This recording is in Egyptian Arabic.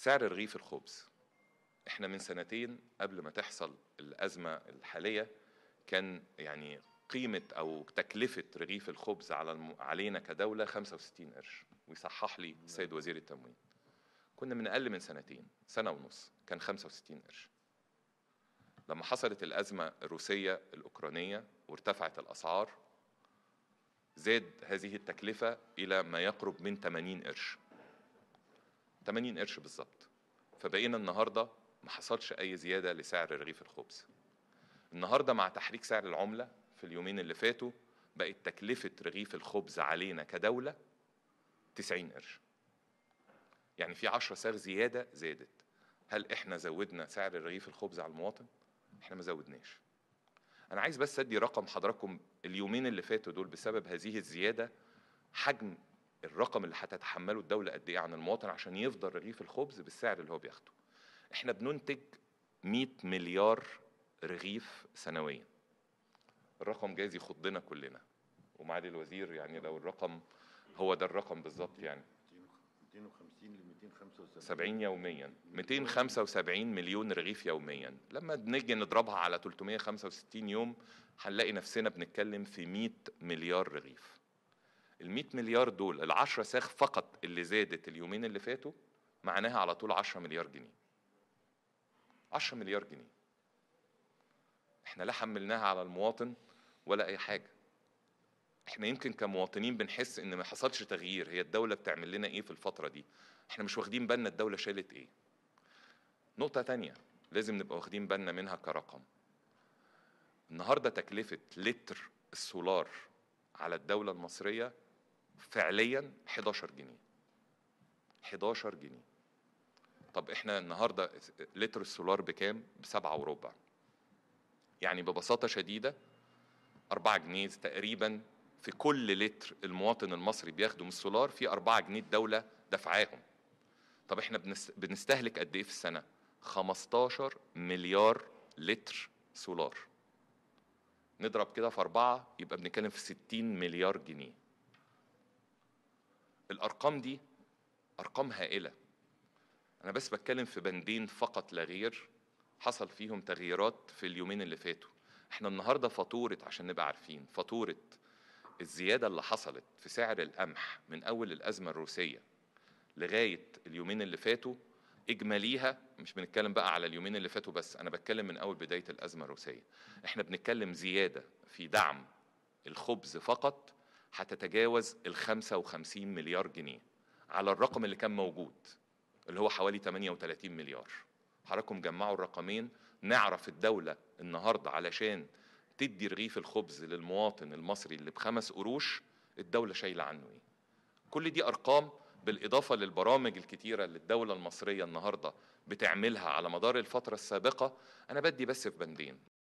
سعر رغيف الخبز احنا من سنتين قبل ما تحصل الازمه الحاليه كان يعني قيمه او تكلفه رغيف الخبز على الم... علينا كدوله 65 قرش ويصحح لي السيد وزير التموين كنا من اقل من سنتين سنه ونص كان 65 قرش لما حصلت الازمه الروسيه الاوكرانيه وارتفعت الاسعار زاد هذه التكلفه الى ما يقرب من 80 قرش 80 قرش بالظبط فبقينا النهارده ما حصلش اي زياده لسعر رغيف الخبز النهارده مع تحريك سعر العمله في اليومين اللي فاتوا بقت تكلفه رغيف الخبز علينا كدوله 90 قرش يعني في 10 صاغ زياده زادت هل احنا زودنا سعر رغيف الخبز على المواطن احنا ما زودناش انا عايز بس ادي رقم حضراتكم اليومين اللي فاتوا دول بسبب هذه الزياده حجم الرقم اللي هتتحمله الدوله قد ايه عن المواطن عشان يفضل رغيف الخبز بالسعر اللي هو بياخده احنا بننتج 100 مليار رغيف سنويا الرقم جايز يخضنا كلنا ومعالي الوزير يعني لو الرقم هو ده الرقم بالظبط يعني 250 ل 275 70 يوميا 275 مليون رغيف يوميا لما بنيجي نضربها على 365 يوم هنلاقي نفسنا بنتكلم في 100 مليار رغيف ال 100 مليار دول ال 10 ساخ فقط اللي زادت اليومين اللي فاتوا معناها على طول 10 مليار جنيه 10 مليار جنيه احنا لا حملناها على المواطن ولا اي حاجه احنا يمكن كمواطنين بنحس ان ما حصلش تغيير هي الدوله بتعمل لنا ايه في الفتره دي احنا مش واخدين بالنا الدوله شالت ايه نقطه تانية لازم نبقى واخدين بالنا منها كرقم النهارده تكلفه لتر السولار على الدوله المصريه فعليا 11 جنيه 11 جنيه طب احنا النهارده لتر السولار بكام بسبعة وربع يعني ببساطة شديدة أربعة جنيه تقريبا في كل لتر المواطن المصري بياخده من السولار في أربعة جنيه الدولة دفعاهم طب احنا بنس- بنستهلك قد ايه في السنة 15 مليار لتر سولار نضرب كده في أربعة يبقى بنتكلم في 60 مليار جنيه الأرقام دي أرقام هائلة أنا بس بتكلم في بندين فقط لا غير حصل فيهم تغييرات في اليومين اللي فاتوا احنا النهارده فاتورة عشان نبقى عارفين فاتورة الزيادة اللي حصلت في سعر القمح من أول الأزمة الروسية لغاية اليومين اللي فاتوا إجماليها مش بنتكلم بقى على اليومين اللي فاتوا بس أنا بتكلم من أول بداية الأزمة الروسية احنا بنتكلم زيادة في دعم الخبز فقط هتتجاوز ال 55 مليار جنيه على الرقم اللي كان موجود اللي هو حوالي 38 مليار حضراتكم جمعوا الرقمين نعرف الدولة النهاردة علشان تدي رغيف الخبز للمواطن المصري اللي بخمس قروش الدولة شايلة عنه ايه كل دي أرقام بالإضافة للبرامج الكتيرة اللي الدولة المصرية النهاردة بتعملها على مدار الفترة السابقة أنا بدي بس في بندين